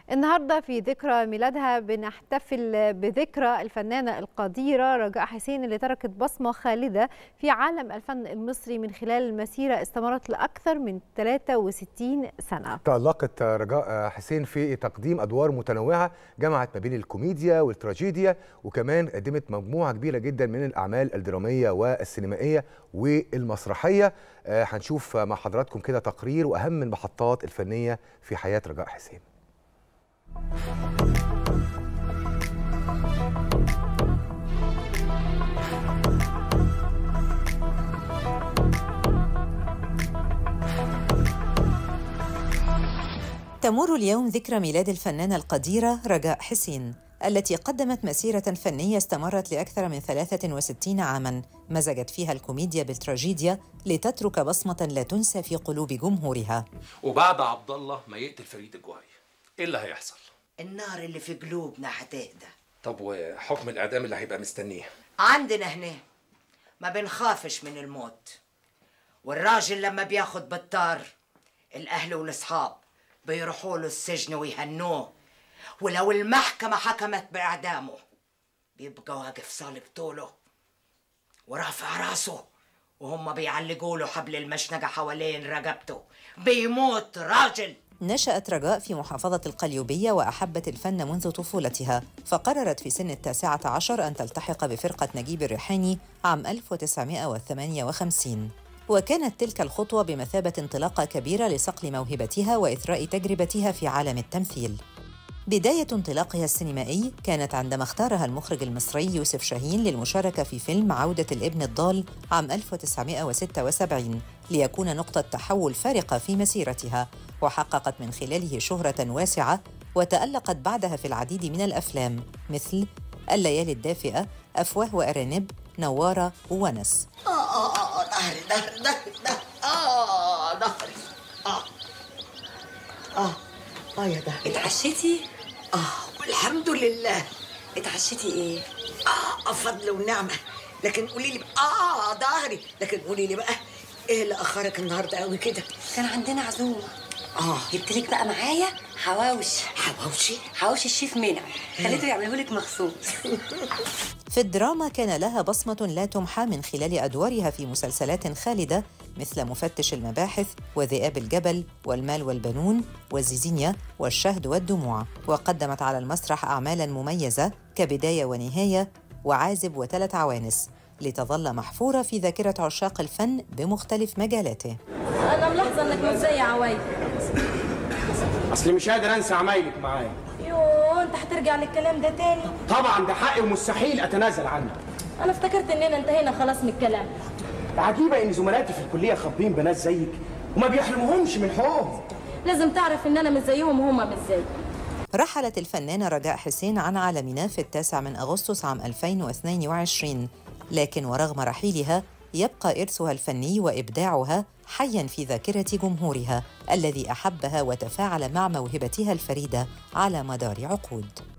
النهارده في ذكرى ميلادها بنحتفل بذكرى الفنانه القديره رجاء حسين اللي تركت بصمه خالده في عالم الفن المصري من خلال مسيره استمرت لاكثر من 63 سنه. تألقت رجاء حسين في تقديم ادوار متنوعه جمعت ما بين الكوميديا والتراجيديا وكمان قدمت مجموعه كبيره جدا من الاعمال الدراميه والسينمائيه والمسرحيه هنشوف مع حضراتكم كده تقرير واهم المحطات الفنيه في حياه رجاء حسين. تمر اليوم ذكرى ميلاد الفنانة القديرة رجاء حسين التي قدمت مسيرة فنية استمرت لأكثر من 63 عاماً مزجت فيها الكوميديا بالتراجيديا لتترك بصمة لا تنسى في قلوب جمهورها وبعد عبد الله ما يقتل فريد الجوهري ايه اللي هيحصل النار اللي في قلوبنا هتهدى طب وحكم الاعدام اللي هيبقى مستنيه عندنا هنا ما بنخافش من الموت والراجل لما بياخد بالطار الاهل والاصحاب بيروحوا له السجن ويهنوه ولو المحكمة حكمت بإعدامه بيبقى واقف صالب طوله ورافع راسه وهم بيعلقوا له حبل المشنقة حوالين رقبته بيموت راجل نشأت رجاء في محافظة القليوبية وأحبت الفن منذ طفولتها فقررت في سن التاسعة عشر أن تلتحق بفرقة نجيب الريحاني عام 1958 وكانت تلك الخطوة بمثابة انطلاقة كبيرة لصقل موهبتها وإثراء تجربتها في عالم التمثيل بداية انطلاقها السينمائي كانت عندما اختارها المخرج المصري يوسف شاهين للمشاركة في فيلم عودة الابن الضال عام 1976 ليكون نقطة تحول فارقة في مسيرتها وحققت من خلاله شهرة واسعة وتألقت بعدها في العديد من الأفلام مثل الليالي الدافئة أفواه وأرانب نوارة وونس آه آه آه ظهري ظهري ظهري ظهري آه ظهري آه آه آه يا ظهري اتعشيتي؟ آه والحمد لله اتعشيتي ايه؟ آه فضل ونعمة لكن قولي لي بقى آه ظهري لكن قولي لي بقى إيه اللي أخرك النهاردة قوي كده؟ كان عندنا عزومة آه جبتلك بقى معايا حواوشي حواوشي حواوشي الشيف منى خليته يعمله لك مخصوص في الدراما كان لها بصمة لا تمحى من خلال أدوارها في مسلسلات خالدة مثل مفتش المباحث وذئاب الجبل والمال والبنون والزيزينيا والشهد والدموع وقدمت على المسرح أعمالا مميزة كبداية ونهاية وعازب وثلاث عوانس لتظل محفورة في ذاكرة عشاق الفن بمختلف مجالاته انا ملاحظه انك مش زي عوايد اصلي مش قادر انسى عمايلك معايا يوه انت هترجع للكلام ده تاني طبعا ده حقي ومستحيل اتنازل عنه انا افتكرت اننا انتهينا خلاص من الكلام العجيبه ان زملاتي في الكليه خاطبين بنات زيك وما بيحرموهمش من حقوقهم لازم تعرف ان انا مش زيهم وهما مش زيي رحلت الفنانة رجاء حسين عن عالمنا في التاسع من أغسطس عام 2022 لكن ورغم رحيلها يبقى إرثها الفني وإبداعها حيا في ذاكرة جمهورها الذي أحبها وتفاعل مع موهبتها الفريدة على مدار عقود